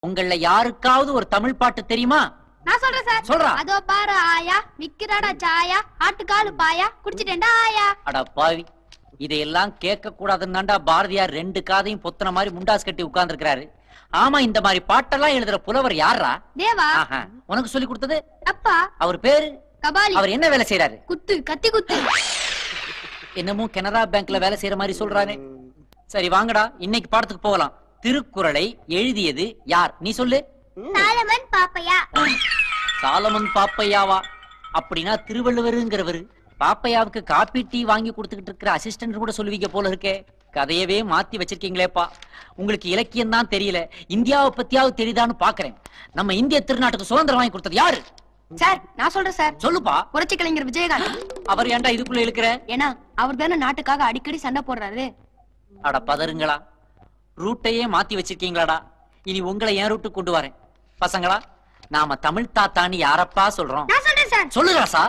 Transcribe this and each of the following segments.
உங்கள யாருக்காவது ஒரு தமிழ் பாட்டு தெரியுமா நான் சொல்றேன் சார் சொல்றா. அதோ பாரு ஆயா விக்கிறாடா சாயா ஆட்டுக்காலு பாயா குடிச்சிட்டேன்டா ஆயா அட பாவி இதையெல்லாம் கேட்க கூடாதுன்னாண்டா பாரதியார் ரெண்டு காதையும் பொத்தன மாதிரி முண்டாஸ் கட்டி உட்கார்ந்திருக்கிறாரு ஆமா இந்த மாதிரி பாட்டெல்லாம் எழுதுற புலவர் யாரா தேவா ஆஹா, உனக்கு சொல்லி கொடுத்தது அப்பா அவர் பேரு கபாலி அவர் என்ன வேலை செய்யறாரு குத்து கத்தி குத்து என்னமோ கனரா பேங்க்ல வேலை செய்யற மாதிரி சொல்றானே சரி வாங்கடா இன்னைக்கு பாடத்துக்கு போகலாம் திருக்குறளை எழுதியது யார் நீ சொல்லு சாலமன் பாப்பையா சாலமன் பாப்பையாவா அப்படின்னா திருவள்ளுவருங்கிறவரு பாப்பையாவுக்கு காப்பி டீ வாங்கி கொடுத்துக்கிட்டு இருக்கிற அசிஸ்டன்ட் கூட சொல்லுவீங்க போல இருக்கே கதையவே மாத்தி வச்சிருக்கீங்களேப்பா உங்களுக்கு இலக்கியம் தான் தெரியல இந்தியாவை பத்தியாவது தெரியுதான்னு பாக்குறேன் நம்ம இந்திய திருநாட்டுக்கு சுதந்திரம் வாங்கி கொடுத்தது யாரு சார் நான் சொல்றேன் சார் சொல்லுப்பா புரட்சி கலைஞர் விஜயகாந்த் அவர் ஏன்டா இதுக்குள்ள இழுக்கிற ஏன்னா அவர் தானே நாட்டுக்காக அடிக்கடி சண்டை போடுறாரு அட பதறுங்களா ரூட்டையே மாத்தி வச்சிருக்கீங்களாடா இனி உங்களை என் ரூட்டுக்கு கொண்டு வரேன் பசங்களா நாம தமிழ் தாத்தான்னு யாரப்பா சொல்றோம் நான் சொல்றேன் சார் சொல்லு ராசா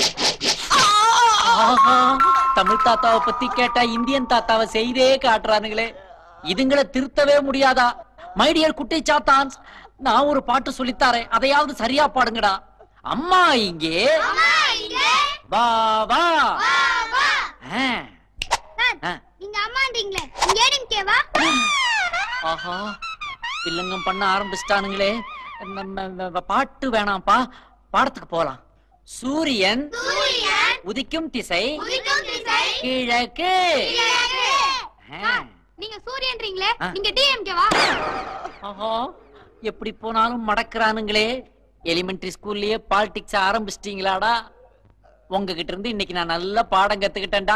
ஆஹா, தமிழ் தாத்தாவை பத்தி கேட்டா இந்தியன் தாத்தாவை செய்தே காட்டுறானுங்களே இதுங்களை திருத்தவே முடியாதா மைடியர் குட்டி சாத்தான்ஸ் நான் ஒரு பாட்டு சொல்லித்தாரேன் அதையாவது சரியா பாடுங்கடா அம்மா இங்கே வா வா ஆ, ஆ. நீங்க அம்மான்றீங்களே இங்க ஏடிம்கேவா ஆஹா வில்லங்கம் பண்ண ஆரம்பிச்சிட்டானுங்களே நம்ம நம்ம பாட்டு வேணாம்ப்பா பாடத்துக்கு போலாம் சூரியன் உதிக்கும் திசை கிழக்கு ஆ. நீங்க சூரியன்றீங்களே ஆ. நீங்க டிஎம்கேவா ஆஹா எப்படி போனாலும் மடக்குறானுங்களே எலிமெண்டரி ஸ்கூல்லயே பாலிடிக்ஸ் ஆரம்பிச்சிட்டீங்களாடா உங்ககிட்ட இருந்து இன்னைக்கு நான் நல்ல பாடம் கத்துக்கிட்டேன்டா